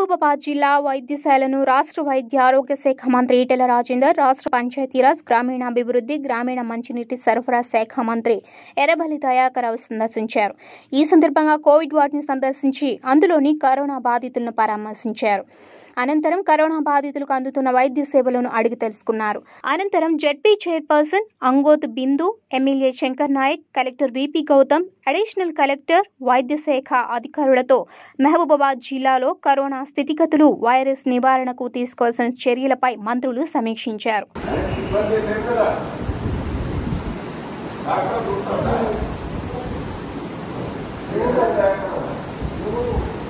మహబూబాబాద్ జిల్లా వైద్యశాలను రాష్ట్ర వైద్య ఆరోగ్య శాఖ మంత్రి ఈటెల రాజేందర్ రాష్ట్ర పంచాయతీరాజ్ గ్రామీణాభివృద్ధి గ్రామీణ మంచినీటి సరఫరా శాఖ మంత్రి ఎర్రబల్లి దయాకరావు సందర్శించారు ఈ సందర్భంగా కోవిడ్ వార్డుని సందర్శించి అందులోని కరోనా బాధితులను పరామర్శించారు అనంతరం కరోనా బాధితులకు అందుతున్న వైద్య సేవలను అడిగి తెలుసుకున్నారు అనంతరం ZP chairperson Angoth Bindu MLA Shankar Nayak collector VP Gautham additional collector వైద్య శాఖ అధికారులతో మహబూబాబాద్ జిల్లాలో కరోనా స్థితిగతులు వైరస్ నివారణకు తీసుకోవాల్సిన చర్యలపై మంత్రులు సమీక్షించారు ఇబ్బంది లేదు కదా డాక్టర్ చూస్తాడా? నువ్వు డాక్టర్. నువ్వు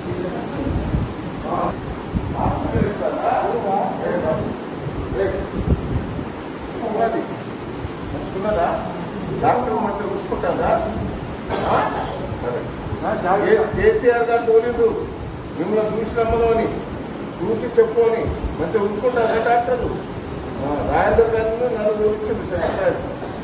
ఆ, హాస్పిటల్ ఇస్తారా? లేదా? లేదు. ఉన్నది. మంచిగున్నదా? డాక్టర్ మంచిగా చూసుకుంటారా ఆ? సరే. కేస్- కేసీఆర్ గారు తోలిండు మిమ్మల్ని చూసి నమ్మలోని చూసి చెప్పుకొని మంచిగా ఉంచుకుంటారా డాక్టర్లు ఆ, రాజేందర్ గారిని నన్ను చూపించింది సెక్రటరీ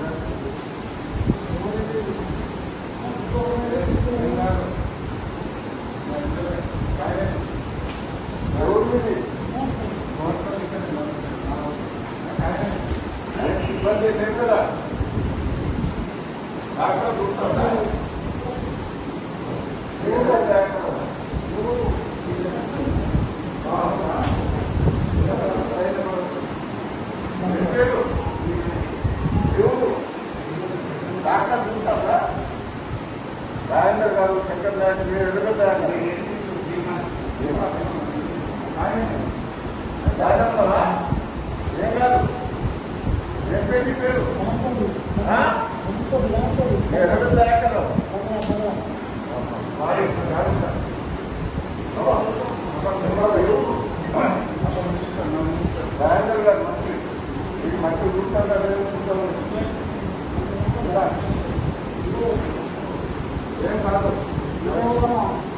ఇబ్బంది లేదు కదా డాక్టర్ చూస్తాడా? నువ్వు డాక్టర్. నువ్వు పేరు ఎవరు డాక్టర్ చూస్తారా రాజేందర్ గారు శంకర్ నాయక్ మీరు ఎదుగుతా రాజేంద్రరా ఏం కాదు ఏం పేరు నీ పేరు ఆ? మీరు ఎదుగు డాక్టర్ రాజేందర్ గారు మంచి ఇది మంచి చూస్తారా లేదు చూస్తారా? ఏం కాదు